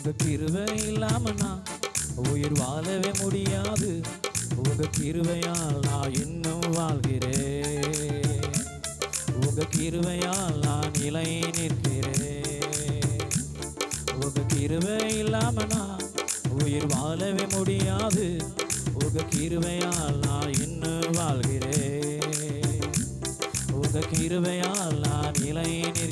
உங்க கிருபை இல்லாம நான் உயிர் வாழவே முடியாது உங்க கிருபையால் நான் இன்னும் வாழ்கிறேன் உங்க கிருபையால் நான் நிலை நிற்கிறேன் உங்க கிருபை இல்லாம நான் உயிர் வாழவே முடியாது உங்க கிருபையால் நான் இன்னும் வாழ்கிறேன் உங்க கிருபையால் நான் நிலை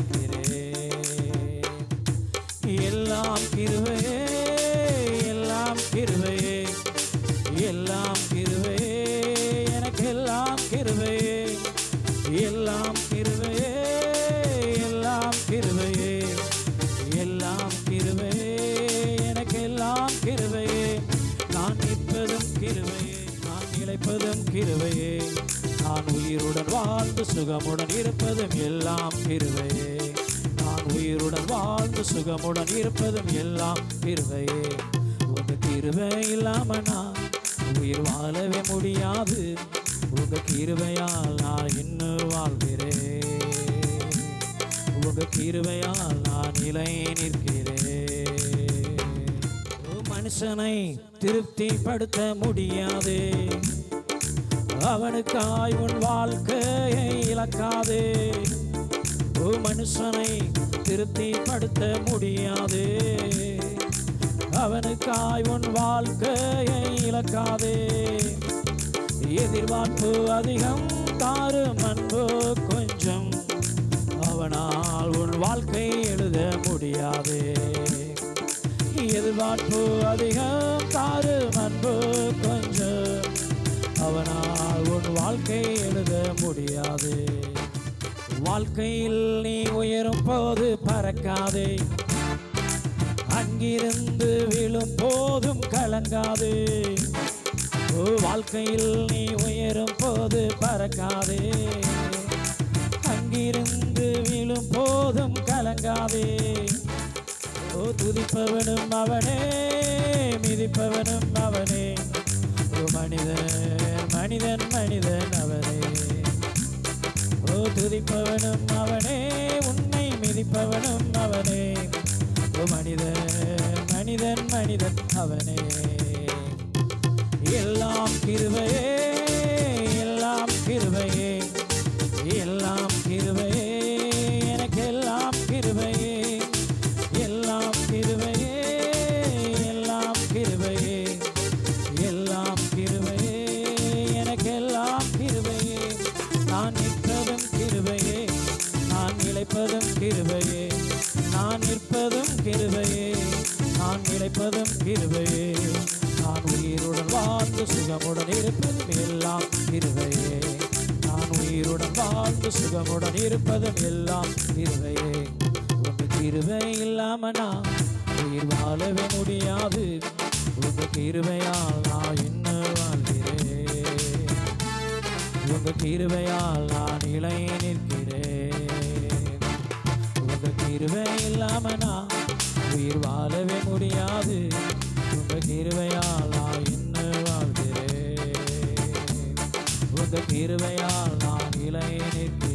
நிற்கிறேன் எல்லாம் கிருபையே எல்லாம் கிருபையே எல்லாம் கிருபையே எனக்கு எல்லாம் கிருபையே எல்லாம் கிருபையே எல்லாம் கிருபையே எல்லாம் கிருபையே எனக்கு எல்லாம் கிருபையே நான் நிற்பதும் கிருபையே நான் நிலைப்பதும் கிருபையே நான் உயிருடன் வாழ்ந்து சுகமுடன் இருப்பதும் எல்லாம் கிருபையே நான் உயிருடன் வாழ்ந்து சுகமுடன் இருப்பதும் எல்லாம் கிருபையே உங்க கிருபை இல்லாம நான் உயிர் வாழவே முடியாது உங்க கிருபையால் நான் இன்னும் வாழ்கிறேன் உங்க கிருபையால் நான் நிலை நிற்கிறேன் ஓ மனுஷனை திருப்திப்படுத்த முடியாது அவனுக்காய் உன் வாழ்க்கையை இழக்காதே ஓ மனுஷனை திருப்திப்படுத்த முடியாது அவனுக்காய் உன் வாழ்க்கையை இழக்காதே எதிர்பார்ப்பு அதிகம் தாரும் அன்பு கொஞ்சம் அவனால் உன் வாழ்க்கை எழுத முடியாது எதிர்பார்ப்பு அதிகம் தாரும் அன்பு கொஞ்சம் அவனால் உன் வாழ்க்கை எழுத முடியாது வாழ்க்கையில் நீ உயரும் போது பறக்காதே அங்கிருந்து விழும் போதும் கலங்காதே ஓ வாழ்க்கையில் நீ உயரும் போது பறக்காதே அங்கிருந்து விழும் போதும் கலங்காதே ஓ துதிப்பவனும் அவனே மிதிப்பவனும் அவனே ஓ மனிதன் மனிதன் மனிதன் அவனே ஓ துதிப்பவனும் அவனே உன்னை மிதிப்பவனும் அவனே ஓ மனிதன் மனிதன் மனிதன் அவனே எல்லாம் கிருபையே எல்லாம் கிருபையே எல்லாம் கிருபையே எனக்கு எல்லாம் கிருபையே எல்லாம் கிருபையே எல்லாம் கிருபையே எல்லாம் கிருபையே எனக்கு எல்லாம் கிருபையே நான் நிற்பதும் கிருபையே நான் நிலைப்பதும் கிருபையே நான் நிற்பதும் கிருபையே நான் நிலைப்பதும் கிருபையே நான் உயிருடன் வாழ்ந்து சுகமுடன் இருப்பதும் எல்லாம் கிருபையே நான் உயிருடன் வாழ்ந்து சுகமுடன் இருப்பதும் எல்லாம் கிருபையே உங்க கிருபை இல்லாம நான் உயிர் வாழவே முடியாது உங்க கிருபையால் நான் இன்னும் வாழ்கிறேன் உங்க கிருபையால் நான் இலை நிற்கிறேன் உங்க கிருபை இல்லாம நான் உயிர் வாழவே முடியாது உங்க கிருபையால் நான் இன்னும் வாழ்கிறேன் உங்க கிருபையால் நான் இலை நிற்கிறேன்